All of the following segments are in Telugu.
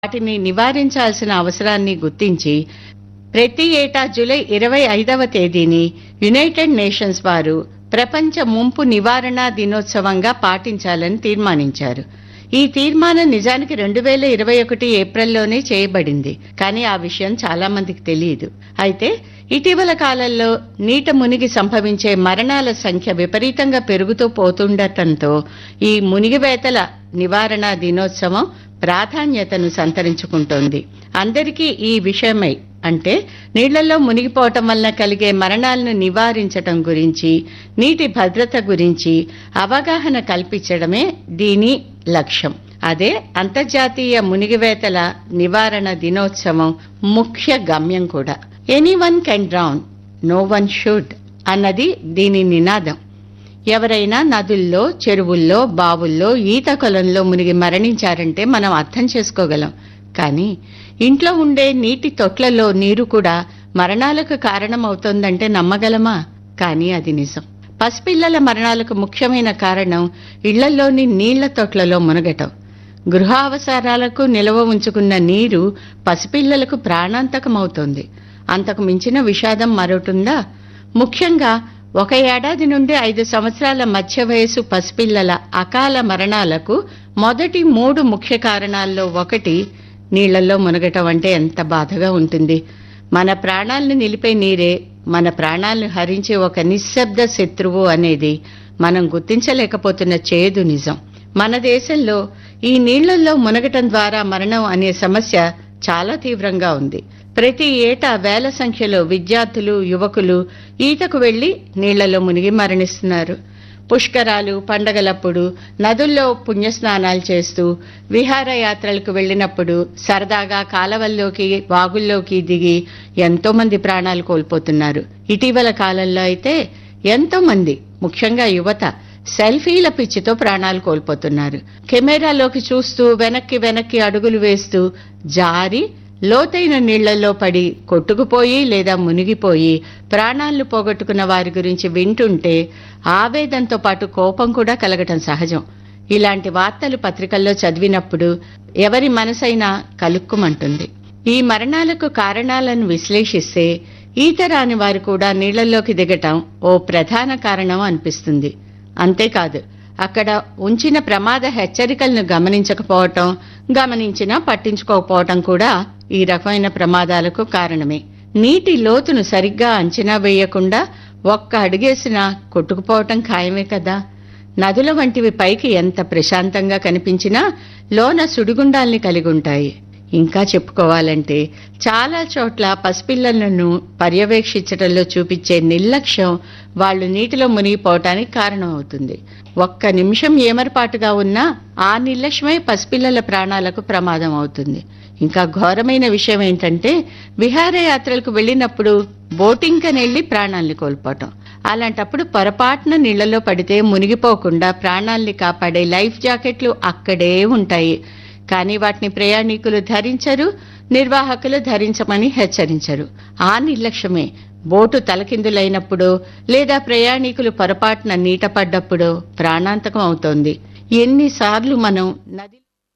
వాటిని నివారించాల్సిన అవసరాన్ని గుర్తించి ప్రతి ఏటా జూలై ఇరవై ఐదవ తేదీని యునైటెడ్ నేషన్స్ వారు ప్రపంచ ముంపు నివారణ దినోత్సవంగా పాటించాలని తీర్మానించారు ఈ తీర్మానం నిజానికి రెండు వేల ఇరవై ఒకటి ఏప్రిల్లోనే చేయబడింది కానీ ఆ విషయం చాలా మందికి తెలియదు అయితే ఇటీవల కాలంలో నీట మునిగి సంభవించే మరణాల సంఖ్య విపరీతంగా పెరుగుతూ పోతుండటంతో ఈ మునిగివేతల నివారణ దినోత్సవం ప్రాధాన్యతను సంతరించుకుంటోంది అందరికీ ఈ విషయమై అంటే నీళ్లలో మునిగిపోవటం వలన కలిగే మరణాలను నివారించటం గురించి నీటి భద్రత గురించి అవగాహన కల్పించడమే దీని లక్ష్యం అదే అంతర్జాతీయ మునిగివేతల నివారణ దినోత్సవం ముఖ్య గమ్యం కూడా anyone can drown no one should అన్నది దీని నినాదం ఎవరైనా నదుల్లో చెరువుల్లో బావుల్లో ఈత కొలంలో మునిగి మరణించారంటే మనం అర్థం చేసుకోగలం కానీ ఇంట్లో ఉండే నీటి తొట్లలో నీరు కూడా మరణాలకు కారణమవుతోందంటే నమ్మగలమా కానీ అది నిజం పసిపిల్లల మరణాలకు ముఖ్యమైన కారణం ఇళ్లలోని నీళ్ల తొట్లలో మునగటం గృహ అవసరాలకు నిల్వ ఉంచుకున్న నీరు పసిపిల్లలకు ప్రాణాంతకమవుతోంది అంతకు మించిన విషాదం మరొటుందా ముఖ్యంగా ఒక ఏడాది నుండి ఐదు సంవత్సరాల మధ్య వయసు పసిపిల్లల అకాల మరణాలకు మొదటి మూడు ముఖ్య కారణాల్లో ఒకటి నీళ్లలో మునగటం అంటే ఎంత బాధగా ఉంటుంది మన ప్రాణాలను నిలిపే నీరే మన ప్రాణాలను హరించే ఒక నిశ్శబ్ద శత్రువు అనేది మనం గుర్తించలేకపోతున్న చేదు నిజం మన దేశంలో ఈ నీళ్లలో మునగటం ద్వారా మరణం అనే సమస్య చాలా తీవ్రంగా ఉంది ప్రతి ఏటా వేల సంఖ్యలో విద్యార్థులు యువకులు ఈతకు వెళ్లి నీళ్లలో మునిగి మరణిస్తున్నారు పుష్కరాలు పండగలప్పుడు నదుల్లో పుణ్యస్నానాలు చేస్తూ విహారయాత్రలకు వెళ్ళినప్పుడు సరదాగా కాలవల్లోకి వాగుల్లోకి దిగి ఎంతో మంది ప్రాణాలు కోల్పోతున్నారు ఇటీవల కాలంలో అయితే ఎంతో మంది ముఖ్యంగా యువత సెల్ఫీల పిచ్చితో ప్రాణాలు కోల్పోతున్నారు కెమెరాలోకి చూస్తూ వెనక్కి వెనక్కి అడుగులు వేస్తూ జారి లోతైన నీళ్లలో పడి కొట్టుకుపోయి లేదా మునిగిపోయి ప్రాణాలను పోగొట్టుకున్న వారి గురించి వింటుంటే ఆవేదంతో పాటు కోపం కూడా కలగటం సహజం ఇలాంటి వార్తలు పత్రికల్లో చదివినప్పుడు ఎవరి మనసైనా కలుక్కుమంటుంది ఈ మరణాలకు కారణాలను విశ్లేషిస్తే ఈత రాని వారు కూడా నీళ్లలోకి దిగటం ఓ ప్రధాన కారణం అనిపిస్తుంది అంతేకాదు అక్కడ ఉంచిన ప్రమాద హెచ్చరికలను గమనించకపోవటం గమనించినా పట్టించుకోకపోవటం కూడా ఈ రకమైన ప్రమాదాలకు కారణమే నీటి లోతును సరిగ్గా అంచనా వేయకుండా ఒక్క అడుగేసినా కొట్టుకుపోవటం ఖాయమే కదా నదుల వంటివి పైకి ఎంత ప్రశాంతంగా కనిపించినా లోన సుడిగుండాల్ని కలిగి ఉంటాయి ఇంకా చెప్పుకోవాలంటే చాలా చోట్ల పసిపిల్లలను పర్యవేక్షించడంలో చూపించే నిర్లక్ష్యం వాళ్ళు నీటిలో మునిగిపోవటానికి కారణమవుతుంది ఒక్క నిమిషం ఏమరపాటుగా ఉన్నా ఆ నిర్లక్ష్యమే పసిపిల్లల ప్రాణాలకు ప్రమాదం అవుతుంది ఇంకా ఘోరమైన విషయం ఏంటంటే విహారయాత్రలకు వెళ్ళినప్పుడు బోటింగ్ కనెళ్లి ప్రాణాల్ని కోల్పోవటం అలాంటప్పుడు పొరపాటున నీళ్లలో పడితే మునిగిపోకుండా ప్రాణాల్ని కాపాడే లైఫ్ జాకెట్లు అక్కడే ఉంటాయి కానీ వాటిని ప్రయాణికులు ధరించరు నిర్వాహకులు ధరించమని హెచ్చరించరు ఆ నిర్లక్ష్యమే బోటు తలకిందులైనప్పుడు లేదా ప్రయాణికులు పొరపాటున నీట పడ్డప్పుడు ప్రాణాంతకం అవుతోంది ఎన్నిసార్లు మనం నది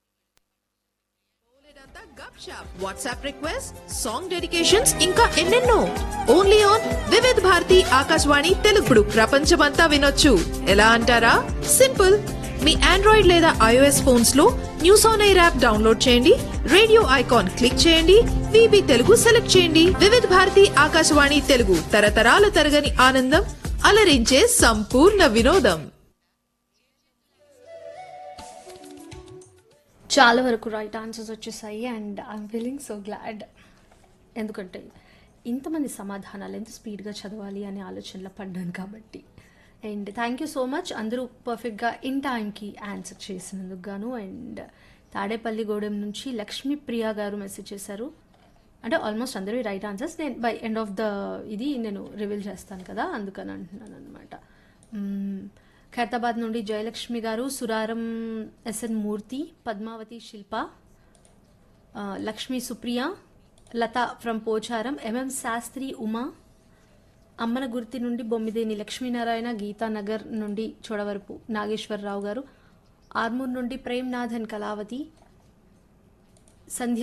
బోలెడంతా గప్ షాప్ వాట్సాప్ రిక్వెస్ట్ సాంగ్ డెడికేషన్స్ ఇంకా ఎన్నెన్నో ఓన్లీ ఆన్ వివిధ్ భారతి ఆకాశవాణి తెలుగుడు ప్రపంచమంతా వినొచ్చు ఎలా అంటారా సింపుల్ మీ ఆండ్రాయిడ్ లేదా ఐఓఎస్ ఫోన్స్ లో news on air app download చేయండి రేడియో ఐకాన్ క్లిక్ చేయండి విబి తెలుగు సెలెక్ట్ చేయండి వివిధ్ భారతి ఆకాశవాణి తెలుగు తరతరాల తరగని ఆనందం అలరించే సంపూర్ణ వినోదం చాలా వరకు రైట్ ఆన్సర్స్ వచ్చేసాయి and I'm feeling so glad ఎందుకంటే ఇంతమంది సమాధానాలు ఎంత స్పీడ్గా చదవాలి అనే ఆలోచనలో పడ్డాను కాబట్టి and thank you so much అందరూ పర్ఫెక్ట్గా ఇన్ టైంకి ఆన్సర్ చేసినందుకు గాను అండ్ తాడేపల్లిగూడెం నుంచి లక్ష్మీ ప్రియా గారు మెసేజ్ చేశారు అంటే ఆల్మోస్ట్ అందరూ రైట్ ఆన్సర్స్ నేను బై ఎండ్ ఆఫ్ ద ఇది నేను రివీల్ చేస్తాను కదా అందుకని అంటున్నాను అనమాట ఖైరతాబాద్ నుండి జయలక్ష్మి గారు సురారం ఎస్ఎన్ మూర్తి పద్మావతి శిల్ప ఆ, లక్ష్మీ సుప్రియ లత ఫ్రమ్ పోచారం ఎంఎం శాస్త్రి ఉమా అమ్మన గుర్తి నుండి బొమ్మిదేని లక్ష్మీనారాయణ గీతానగర్ నుండి చోడవరపు నాగేశ్వరరావు గారు ఆర్మూర్ నుండి ప్రేమ్నాథన్ కళావతి సంధ్య